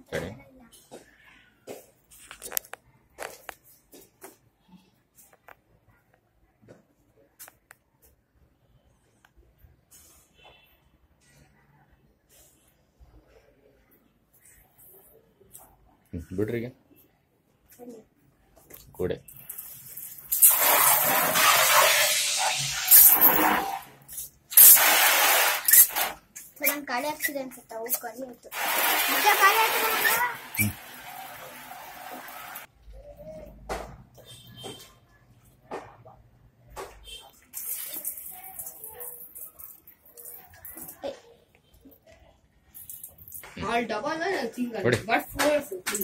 ಸರಿ ಹ್ಮ್, ಬಿಡ್ರಿ ಈಗ ಕೂಡೆ ಮೇಡಮ್ ಖಾಲಿ ಆಗ್ತಿದೆ ಅನ್ಸುತ್ತೆ ಅವು ಖಾಲಿ ಆಯ್ತು ನಿಜ ಖಾಲಿ ಆಗ್ತಿದೆ ನಂಗೆ. All double and single. Ready? But four single.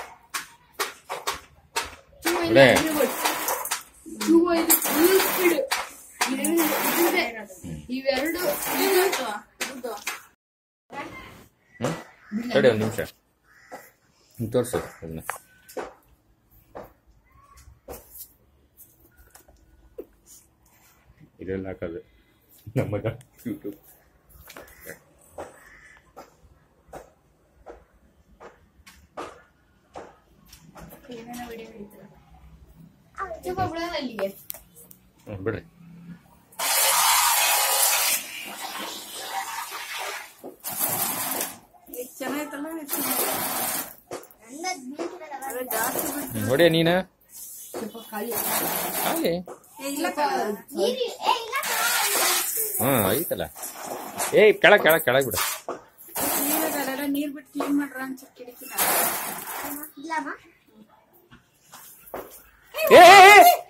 Two in Ready? reverse. Two in full speed. ಇವೆರಡು ಇದಿದೆ. ಇವೆರಡು ಇದು. ಹ್ಞೂ ತಡಿ ಒಂದು ನಿಮಿಷ ತೋರಿಸು ಅದನ್ನ ಇದೆಲ್ಲ ಹಾಕೋದು ನಮ್ಮದ ಯೂಟ್ಯೂಬ್ ಏನೇನೋ video ಹಿಡಿತಾರೆ. ಸ್ವಲ್ಪ ಬಿಡೋಣ ಅಲ್ಲಿಗೆ ಹ್ಞೂ ಬಿಡ್ರಿ ಚೆನ್ನಾಯ್ತಲ್ಲ ನನ್ನದ್ ಬೀಳ್ತಿರಲ್ಲ ಜಾಸ್ತಿ ಹ್ಞೂ ಹೊಡಿಯ ನೀನು ಸ್ವಲ್ಪ ಖಾಲಿ ಹಾಗೆ ಇಲ್ಲ ನೀರು ಏ ಇಲ್ಲ ಹಾಂ ಐತಲ್ಲ ಏಯ್ ಕೆಳಗೆ ಕೆಳಗೆ ಕೆಳಗೆ ಬಿಡು ನೀರಲ್ಲ ನೀರ್ ಬಿಟ್ಟು ಕ್ಲೀನ್ ಮಾಡ್ರ ಅಂತ ಕಿಡಿಕಿನ ಇಲ್ಲಮ್ಮ ಏ ಏ, ಏ